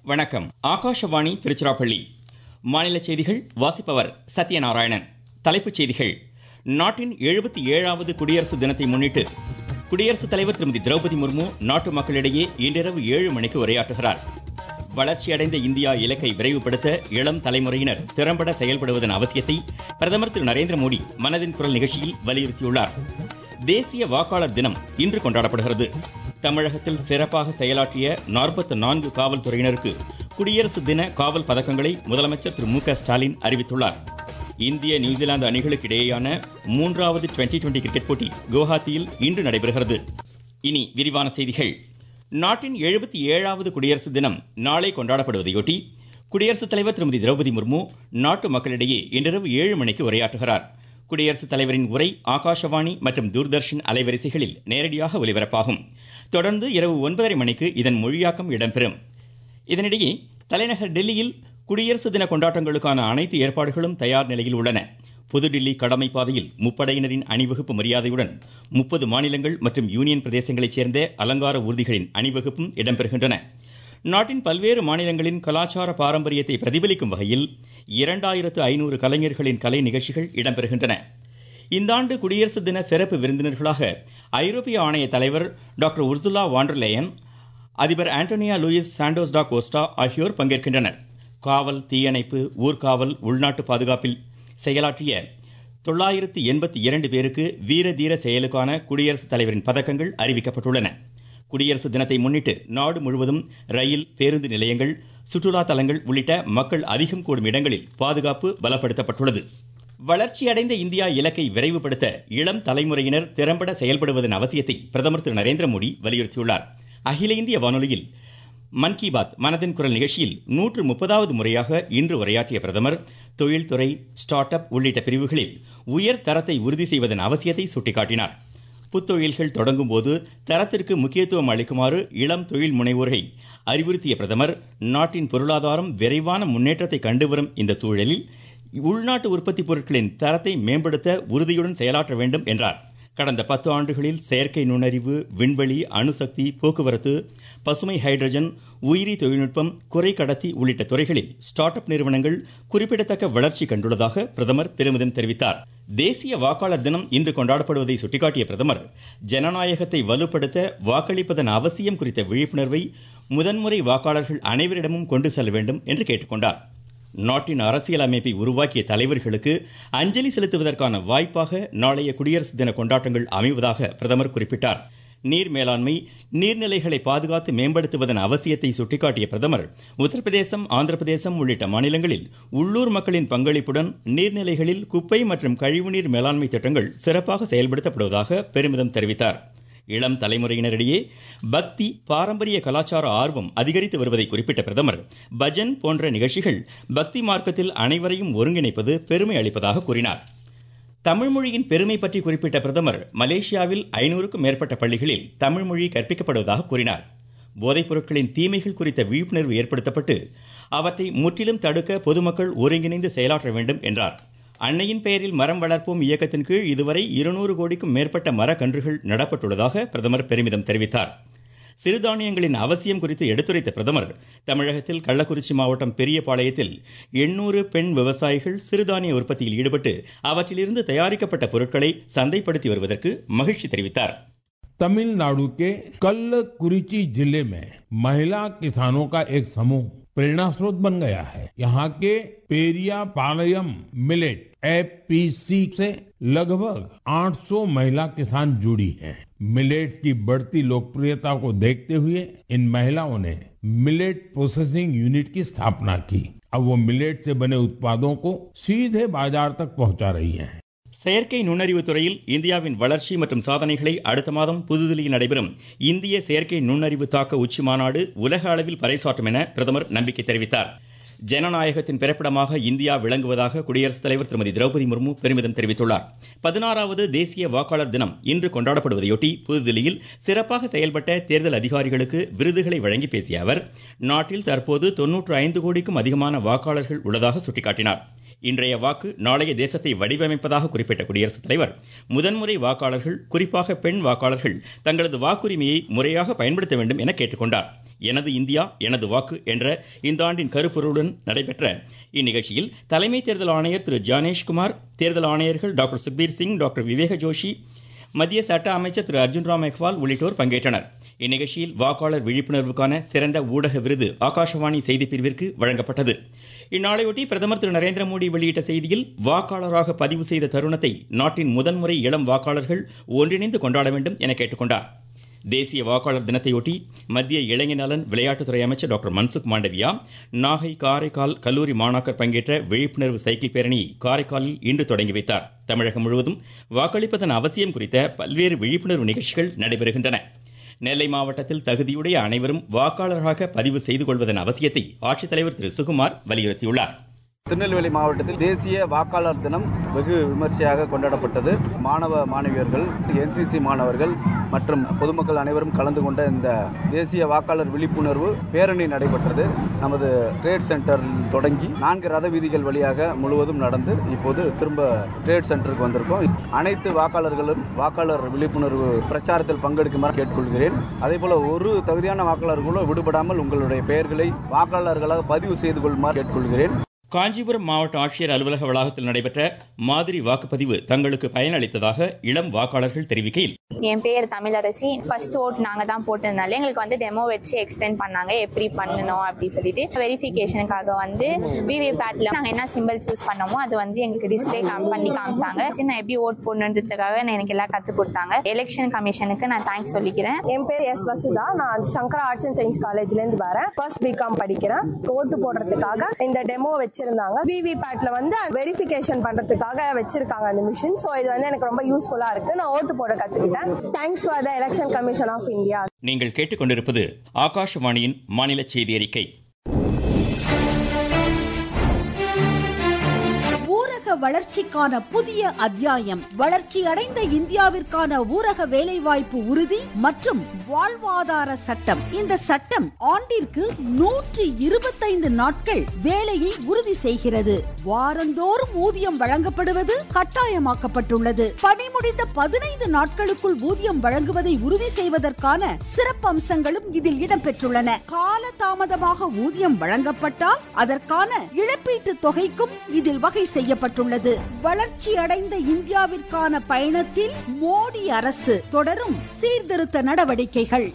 வணக்கம் ஆகாஷவாணி திருச்சிராப்பள்ளி மாநில செய்திகள் வாசிப்பவர் சத்யநாராயணன் தலைப்புச் செய்திகள் நாட்டின் எழுபத்தி ஏழாவது குடியரசு தினத்தை முன்னிட்டு குடியரசுத் தலைவர் திருமதி திரௌபதி முர்மு நாட்டு மக்களிடையே இன்றிரவு ஏழு மணிக்கு உரையாற்றுகிறார் வளர்ச்சியடைந்த இந்தியா இலக்கை விரைவுபடுத்த இளம் தலைமுறையினர் திறம்பட செயல்படுவதன் அவசியத்தை பிரதமர் திரு நரேந்திர மோடி மனதின் குரல் நிகழ்ச்சியில் வலியுறுத்தியுள்ளார் தேசிய வாக்காளர் தினம் இன்று கொண்டாடப்படுகிறது தமிழகத்தில் சிறப்பாக செயலாற்றிய நாற்பத்தி நான்கு காவல்துறையினருக்கு குடியரசு தின காவல் பதக்கங்களை முதலமைச்சர் திரு மு க ஸ்டாலின் அறிவித்துள்ளார் இந்திய நியூசிலாந்து அணிகளுக்கு இடையேயான மூன்றாவது டுவெண்டி டுவெண்டி கிரிக்கெட் போட்டி குவஹாத்தியில் இன்று நடைபெறுகிறது இனி விரிவான செய்திகள் நாட்டின் எழுபத்தி ஏழாவது குடியரசு தினம் நாளை கொண்டாடப்படுவதையொட்டி குடியரசுத் தலைவர் திருமதி திரௌபதி முர்மு நாட்டு மக்களிடையே இன்றிரவு ஏழு மணிக்கு உரையாற்றுகிறார் குடியரசுத் தலைவரின் உரை ஆகாஷவாணி மற்றும் தூர்தர்ஷன் அலைவரிசைகளில் நேரடியாக ஒலிபரப்பாகும் தொடர்ந்து இரவு ஒன்பதரை மணிக்கு இதன் மொழியாக்கம் இடம்பெறும் இதனிடையே தலைநகர் டெல்லியில் குடியரசு தின கொண்டாட்டங்களுக்கான அனைத்து ஏற்பாடுகளும் தயார் நிலையில் உள்ளன புதுடில்லி கடமை பாதையில் முப்படையினரின் அணிவகுப்பு மரியாதையுடன் முப்பது மாநிலங்கள் மற்றும் யூனியன் பிரதேசங்களைச் சேர்ந்த அலங்கார ஊர்திகளின் அணிவகுப்பும் இடம்பெறுகின்றன நாட்டின் பல்வேறு மாநிலங்களின் கலாச்சார பாரம்பரியத்தை பிரதிபலிக்கும் வகையில் இரண்டாயிரத்து ஐநூறு கலைஞர்களின் கலை நிகழ்ச்சிகள் இடம்பெறுகின்றன இந்த ஆண்டு குடியரசு தின சிறப்பு விருந்தினர்களாக ஐரோப்பிய ஆணைய தலைவர் டாக்டர் உர்சுலா வாண்டர்லேயன் அதிபர் Antonio Luis Santos da Costa ஆகியோர் பங்கேற்கின்றனர் காவல் தீயணைப்பு ஊர்காவல் உள்நாட்டு பாதுகாப்பில் செயலாற்றிய தொள்ளாயிரத்து எண்பத்தி இரண்டு பேருக்கு வீர தீர செயலுக்கான குடியரசுத் தலைவரின் பதக்கங்கள் அறிவிக்கப்பட்டுள்ளன குடியரசு தினத்தை முன்னிட்டு நாடு முழுவதும் ரயில் பேருந்து நிலையங்கள் சுற்றுலா தலங்கள் உள்ளிட்ட மக்கள் அதிகம் கூடும் இடங்களில் பாதுகாப்பு பலப்படுத்தப்பட்டுள்ளது வளர்ச்சியடைந்த இந்தியா இலக்கை விரைவுபடுத்த இளம் தலைமுறையினர் திறம்பட செயல்படுவதன் அவசியத்தை பிரதமர் திரு நரேந்திர மோடி வலியுறுத்தியுள்ளார் அகில இந்திய வானொலியில் மன் கி பாத் மனதின் குரல் நிகழ்ச்சியில் நூற்று முப்பதாவது முறையாக இன்று உரையாற்றிய பிரதமர் தொழில்துறை ஸ்டார்ட் அப் உள்ளிட்ட பிரிவுகளில் உயர் தரத்தை உறுதி செய்வதன் அவசியத்தை சுட்டிக்காட்டினார் புத்தொழில்கள் தொடங்கும் போது தரத்திற்கு முக்கியத்துவம் அளிக்குமாறு இளம் தொழில் முனைவோரை அறிவுறுத்திய பிரதமர் நாட்டின் பொருளாதாரம் விரைவான முன்னேற்றத்தை கண்டுவரும் இந்த சூழலில் உள்நாட்டு உற்பத்தி பொருட்களின் தரத்தை மேம்படுத்த உறுதியுடன் செயலாற்ற வேண்டும் என்றார் கடந்த பத்து ஆண்டுகளில் செயற்கை நுண்ணறிவு விண்வெளி அணுசக்தி போக்குவரத்து பசுமை ஹைட்ரஜன் உயிரி தொழில்நுட்பம் குறை கடத்தி உள்ளிட்ட துறைகளில் ஸ்டார்ட் அப் நிறுவனங்கள் குறிப்பிடத்தக்க வளர்ச்சி கண்டுள்ளதாக பிரதமர் பெருமிதம் தெரிவித்தார் தேசிய வாக்காளர் தினம் இன்று கொண்டாடப்படுவதை சுட்டிக்காட்டிய பிரதமர் ஜனநாயகத்தை வலுப்படுத்த வாக்களிப்பதன் அவசியம் குறித்த விழிப்புணர்வை முதன்முறை வாக்காளர்கள் அனைவரிடமும் கொண்டு செல்ல வேண்டும் என்று கேட்டுக்கொண்டார் நாட்டின் அரசியல் அமைப்பை உருவாக்கிய தலைவர்களுக்கு அஞ்சலி செலுத்துவதற்கான வாய்ப்பாக நாளைய குடியரசு தின கொண்டாட்டங்கள் அமைவதாக பிரதமர் குறிப்பிட்டார் நீர் மேலாண்மை நீர்நிலைகளை பாதுகாத்து மேம்படுத்துவதன் அவசியத்தை சுட்டிக்காட்டிய பிரதமர் உத்தரப்பிரதேசம் ஆந்திர பிரதேசம் உள்ளிட்ட மாநிலங்களில் உள்ளூர் மக்களின் பங்களிப்புடன் நீர்நிலைகளில் குப்பை மற்றும் கழிவுநீர் மேலாண்மை திட்டங்கள் சிறப்பாக செயல்படுத்தப்படுவதாக பெருமிதம் தெரிவித்தார் இளம் தலைமுறையினரிடையே பக்தி பாரம்பரிய கலாச்சார ஆர்வம் அதிகரித்து வருவதை குறிப்பிட்ட பிரதமர் பஜன் போன்ற நிகழ்ச்சிகள் பக்தி மார்க்கத்தில் அனைவரையும் ஒருங்கிணைப்பது பெருமை அளிப்பதாக கூறினார் தமிழ் மொழியின் பெருமை பற்றி குறிப்பிட்ட பிரதமர் மலேசியாவில் ஐநூறுக்கும் மேற்பட்ட பள்ளிகளில் தமிழ் மொழி கற்பிக்கப்படுவதாக கூறினார் போதைப் பொருட்களின் தீமைகள் குறித்த விழிப்புணர்வு ஏற்படுத்தப்பட்டு அவற்றை முற்றிலும் தடுக்க பொதுமக்கள் ஒருங்கிணைந்து செயலாற்ற வேண்டும் என்றார் அன்னையின் பெயரில் மரம் வளர்ப்போம் இயக்கத்தின் கீழ் இதுவரை இருநூறு கோடிக்கும் மேற்பட்ட மரக்கன்றுகள் நடப்பட்டுள்ளதாக பிரதமர் பெருமிதம் தெரிவித்தார் சிறுதானியங்களின் அவசியம் குறித்து எடுத்துரைத்த பிரதமர் தமிழகத்தில் கள்ளக்குறிச்சி மாவட்டம் பெரியபாளையத்தில் எண்ணூறு பெண் விவசாயிகள் சிறுதானிய உற்பத்தியில் ஈடுபட்டு அவற்றிலிருந்து தயாரிக்கப்பட்ட பொருட்களை சந்தைப்படுத்தி வருவதற்கு மகிழ்ச்சி தெரிவித்தார் तमिलनाडु के कल्लकुरिची जिले में महिला किसानों का एक समूह प्रेरणा स्रोत बन गया है यहाँ के पेरिया पालयम मिलेट एपीसी से लगभग 800 महिला किसान जुड़ी हैं। मिलेट्स की बढ़ती लोकप्रियता को देखते हुए इन महिलाओं ने मिलेट प्रोसेसिंग यूनिट की स्थापना की अब वो मिलेट से बने उत्पादों को सीधे बाजार तक पहुंचा रही हैं। செயற்கை நுண்ணறிவு துறையில் இந்தியாவின் வளர்ச்சி மற்றும் சாதனைகளை அடுத்த மாதம் புதுதில்லியில் நடைபெறும் இந்திய செயற்கை நுண்ணறிவு தாக்க உச்சி மாநாடு உலக அளவில் பறைசாற்றும் என பிரதமர் நம்பிக்கை தெரிவித்தார் ஜனநாயகத்தின் பிறப்பிடமாக இந்தியா விளங்குவதாக குடியரசுத் தலைவர் திருமதி திரௌபதி முர்மு பெருமிதம் தெரிவித்துள்ளார் பதினாறாவது தேசிய வாக்காளர் தினம் இன்று கொண்டாடப்படுவதையொட்டி புதுதில்லியில் சிறப்பாக செயல்பட்ட தேர்தல் அதிகாரிகளுக்கு விருதுகளை வழங்கி பேசிய அவர் நாட்டில் தற்போது தொன்னூற்று ஐந்து கோடிக்கும் அதிகமான வாக்காளர்கள் உள்ளதாக சுட்டிக்காட்டினார் இன்றைய வாக்கு நாளைய தேசத்தை வடிவமைப்பதாக குறிப்பிட்ட குடியரசுத் தலைவர் முதன்முறை வாக்காளர்கள் குறிப்பாக பெண் வாக்காளர்கள் தங்களது வாக்குரிமையை முறையாக பயன்படுத்த வேண்டும் என கேட்டுக்கொண்டார் எனது இந்தியா எனது வாக்கு என்ற இந்த ஆண்டின் கருப்பொருளுடன் நடைபெற்ற இந்நிகழ்ச்சியில் தலைமை தேர்தல் ஆணையர் திரு ஜானேஷ்குமார் தேர்தல் ஆணையர்கள் டாக்டர் சுக்பீர் சிங் டாக்டர் விவேக ஜோஷி மத்திய சட்ட அமைச்சர் திரு அர்ஜுன் ராம் மெக்வால் உள்ளிட்டோர் பங்கேற்றனர் இந்நிகழ்ச்சியில் வாக்காளர் விழிப்புணர்வுக்கான சிறந்த ஊடக விருது ஆகாஷவாணி செய்தி பிரிவிற்கு வழங்கப்பட்டது இந்நாளையொட்டி பிரதமர் திரு நரேந்திர மோடி வெளியிட்ட செய்தியில் வாக்காளராக பதிவு செய்த தருணத்தை நாட்டின் முதன்முறை இளம் வாக்காளர்கள் ஒன்றிணைந்து கொண்டாட வேண்டும் என கேட்டுக்கொண்டார் தேசிய வாக்காளர் தினத்தையொட்டி மத்திய இளைஞர் நலன் விளையாட்டுத்துறை அமைச்சர் டாக்டர் மன்சுக் மாண்டவியா நாகை காரைக்கால் கல்லூரி மாணாக்கர் பங்கேற்ற விழிப்புணர்வு சைக்கிள் பேரணியை காரைக்காலில் இன்று தொடங்கி வைத்தார் தமிழகம் முழுவதும் வாக்களிப்பதன் அவசியம் குறித்த பல்வேறு விழிப்புணர்வு நிகழ்ச்சிகள் நடைபெறுகின்றன நெல்லை மாவட்டத்தில் தகுதியுடைய அனைவரும் வாக்காளராக பதிவு செய்து கொள்வதன் அவசியத்தை ஆட்சித்தலைவர் திரு சுகுமார் வலியுறுத்தியுள்ளார் திருநெல்வேலி மாவட்டத்தில் தேசிய வாக்காளர் தினம் வெகு விமர்சையாக கொண்டாடப்பட்டது மாணவ மாணவியர்கள் என்சிசி மாணவர்கள் மற்றும் பொதுமக்கள் அனைவரும் கலந்து கொண்ட இந்த தேசிய வாக்காளர் விழிப்புணர்வு பேரணி நடைபெற்றது நமது ட்ரேட் சென்டர் தொடங்கி நான்கு ரத வீதிகள் வழியாக முழுவதும் நடந்து இப்போது திரும்ப ட்ரேட் சென்டருக்கு வந்திருக்கோம் அனைத்து வாக்காளர்களும் வாக்காளர் விழிப்புணர்வு பிரச்சாரத்தில் பங்கெடுக்குமாறு கேட்டுக்கொள்கிறேன் அதே போல ஒரு தகுதியான வாக்காளர்களும் விடுபடாமல் உங்களுடைய பெயர்களை வாக்காளர்களாக பதிவு செய்து கொள்ளுமாறு கேட்டுக்கொள்கிறேன் காஞ்சிபுரம் மாவட்ட ஆட்சியர் அலுவலக வளாகத்தில் நடைபெற்ற மாதிரி வாக்குப்பதிவு தங்களுக்கு பயனளித்ததாக இளம் வாக்காளர்கள் தெரிவிக்கையில் என் பேர் தமிழரசி ஃபர்ஸ்ட் ஓட் நாங்கள் தான் போட்டதுனால எங்களுக்கு வந்து டெமோ வச்சு எக்ஸ்பிளைன் பண்ணாங்க எப்படி பண்ணணும் அப்படி சொல்லிட்டு வெரிஃபிகேஷனுக்காக வந்து விவி பேட்ல நாங்கள் என்ன சிம்பிள் சூஸ் பண்ணோமோ அது வந்து எங்களுக்கு டிஸ்பிளே பண்ணி காமிச்சாங்க நான் எப்படி ஓட் போடணுன்றதுக்காக எனக்கு எல்லாம் கற்றுக் கொடுத்தாங்க எலெக்ஷன் கமிஷனுக்கு நான் தேங்க்ஸ் சொல்லிக்கிறேன் என் பேர் எஸ் வசுதா நான் சங்கரா ஆர்ட்ஸ் அண்ட் சயின்ஸ் காலேஜ்ல இருந்து வரேன் ஃபர்ஸ்ட் பிகாம் படிக்கிறேன் ஓட்டு போடுறதுக்காக இந்த டெமோ வச்சிருந்தாங்க விவி பேட்ல வந்து வெரிஃபிகேஷன் பண்றதுக்காக வச்சிருக்காங்க அந்த மிஷின் ஸோ இது வந்து எனக்கு ரொம்ப யூஸ்ஃபுல்லா இருக்கு நான் ஓட்டு போட கத்துக்கிட்டேன் thanks for the election commission of India நீங்கள் கேட்டுக்கொண்டிருப்பது ஆகாஷவாணியின் மாநில செய்தி அறிக்கை ஊரக வளர்ச்சிக்கான புதிய அத்தியாயம் வளர்ச்சி அடைந்த இந்தியாவிற்கான ஊரக வேலைவாய்ப்பு உறுதி மற்றும் வாழ்வாதார சட்டம் இந்த சட்டம் ஆண்டிற்கு நூற்றி இருபத்தைந்து நாட்கள் வேலையை உறுதி செய்கிறது வாரந்தோறும் ஊதியம் வழங்கப்படுவது கட்டாயமாக்கப்பட்டுள்ளது பணி முடிந்த பதினைந்து நாட்களுக்குள் ஊதியம் வழங்குவதை உறுதி செய்வதற்கான சிறப்பு அம்சங்களும் இதில் இடம்பெற்றுள்ளன கால தாமதமாக ஊதியம் வழங்கப்பட்டால் அதற்கான இழப்பீட்டு தொகைக்கும் இதில் வகை செய்யப்பட்டுள்ளது வளர்ச்சி அடைந்த இந்தியாவிற்கான பயணத்தில் மோடி அரசு தொடரும் சீர்திருத்த நடவடிக்கைகள்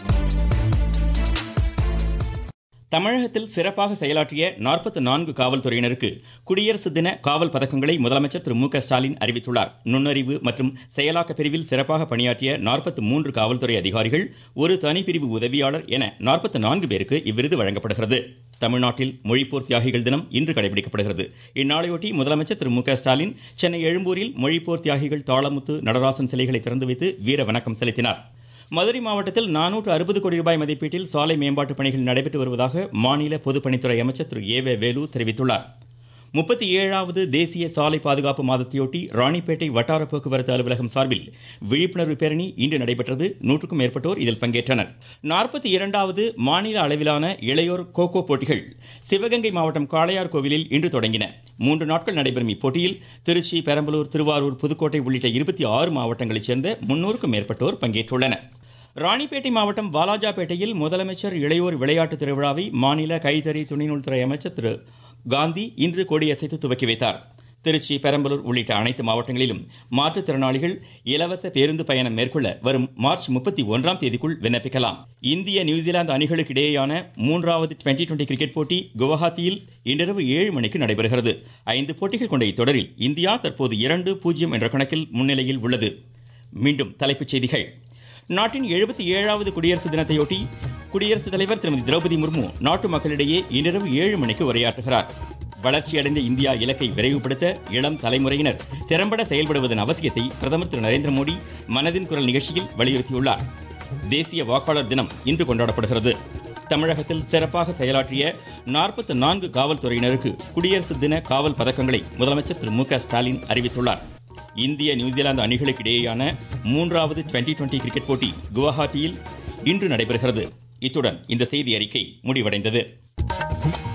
தமிழகத்தில் சிறப்பாக செயலாற்றிய நாற்பத்தி நான்கு காவல்துறையினருக்கு குடியரசு தின காவல் பதக்கங்களை முதலமைச்சர் திரு மு க ஸ்டாலின் அறிவித்துள்ளார் நுண்ணறிவு மற்றும் செயலாக்க பிரிவில் சிறப்பாக பணியாற்றிய நாற்பத்தி மூன்று காவல்துறை அதிகாரிகள் ஒரு தனிப்பிரிவு உதவியாளர் என நாற்பத்தி நான்கு பேருக்கு இவ்விருது வழங்கப்படுகிறது தமிழ்நாட்டில் மொழிப்போர் தியாகிகள் தினம் இன்று கடைபிடிக்கப்படுகிறது இந்நாளையொட்டி முதலமைச்சர் திரு மு க ஸ்டாலின் சென்னை எழும்பூரில் மொழிப்போர் தியாகிகள் தாளமுத்து நடராசன் சிலைகளை திறந்து வைத்து வீர வணக்கம் செலுத்தினார் மதுரை மாவட்டத்தில் நானூற்று அறுபது கோடி ரூபாய் மதிப்பீட்டில் சாலை மேம்பாட்டு பணிகள் நடைபெற்று வருவதாக மாநில பொதுப்பணித்துறை அமைச்சர் திரு ஏ வே வேலு தெரிவித்துள்ளார் முப்பத்தி ஏழாவது தேசிய சாலை பாதுகாப்பு மாதத்தையொட்டி ராணிப்பேட்டை வட்டார போக்குவரத்து அலுவலகம் சார்பில் விழிப்புணர்வு பேரணி இன்று நடைபெற்றது நூற்றுக்கும் மேற்பட்டோர் இதில் பங்கேற்றனர் நாற்பத்தி இரண்டாவது மாநில அளவிலான இளையோர் கோகோ போட்டிகள் சிவகங்கை மாவட்டம் காளையார் கோவிலில் இன்று தொடங்கின மூன்று நாட்கள் நடைபெறும் இப்போட்டியில் திருச்சி பெரம்பலூர் திருவாரூர் புதுக்கோட்டை உள்ளிட்ட இருபத்தி ஆறு மாவட்டங்களைச் சேர்ந்த முன்னூறுக்கும் மேற்பட்டோர் பங்கேற்றுள்ளனர் ராணிப்பேட்டை மாவட்டம் வாலாஜாபேட்டையில் முதலமைச்சர் இளையோர் விளையாட்டு திருவிழாவை மாநில கைத்தறி துணிநூல்துறை அமைச்சர் திரு காந்தி இன்று கொடியசைத்து துவக்கி வைத்தார் திருச்சி பெரம்பலூர் உள்ளிட்ட அனைத்து மாவட்டங்களிலும் மாற்றுத்திறனாளிகள் இலவச பேருந்து பயணம் மேற்கொள்ள வரும் மார்ச் முப்பத்தி ஒன்றாம் தேதிக்குள் விண்ணப்பிக்கலாம் இந்திய நியூசிலாந்து அணிகளுக்கு இடையேயான மூன்றாவது டுவெண்டி டுவெண்டி கிரிக்கெட் போட்டி குவஹாத்தியில் இன்றிரவு ஏழு மணிக்கு நடைபெறுகிறது ஐந்து போட்டிகள் கொண்ட இத்தொடரில் இந்தியா தற்போது இரண்டு பூஜ்ஜியம் என்ற கணக்கில் முன்னிலையில் உள்ளது மீண்டும் தலைப்புச் செய்திகள் நாட்டின் எழுபத்தி ஏழாவது குடியரசு தினத்தையொட்டி குடியரசுத் தலைவர் திருமதி திரௌபதி முர்மு நாட்டு மக்களிடையே இன்றிரவு ஏழு மணிக்கு உரையாற்றுகிறார் வளர்ச்சியடைந்த இந்தியா இலக்கை விரைவுபடுத்த இளம் தலைமுறையினர் திறம்பட செயல்படுவதன் அவசியத்தை பிரதமர் திரு நரேந்திர மோடி மனதின் குரல் நிகழ்ச்சியில் வலியுறுத்தியுள்ளார் தேசிய வாக்காளர் தினம் இன்று கொண்டாடப்படுகிறது தமிழகத்தில் சிறப்பாக செயலாற்றிய நாற்பத்தி நான்கு காவல்துறையினருக்கு குடியரசு தின காவல் பதக்கங்களை முதலமைச்சர் திரு மு க ஸ்டாலின் அறிவித்துள்ளார் இந்திய நியூசிலாந்து அணிகளுக்கு இடையேயான மூன்றாவது டுவெண்டி டுவெண்டி கிரிக்கெட் போட்டி குவஹாத்தியில் இன்று நடைபெறுகிறது இத்துடன் இந்த செய்தி அறிக்கை முடிவடைந்தது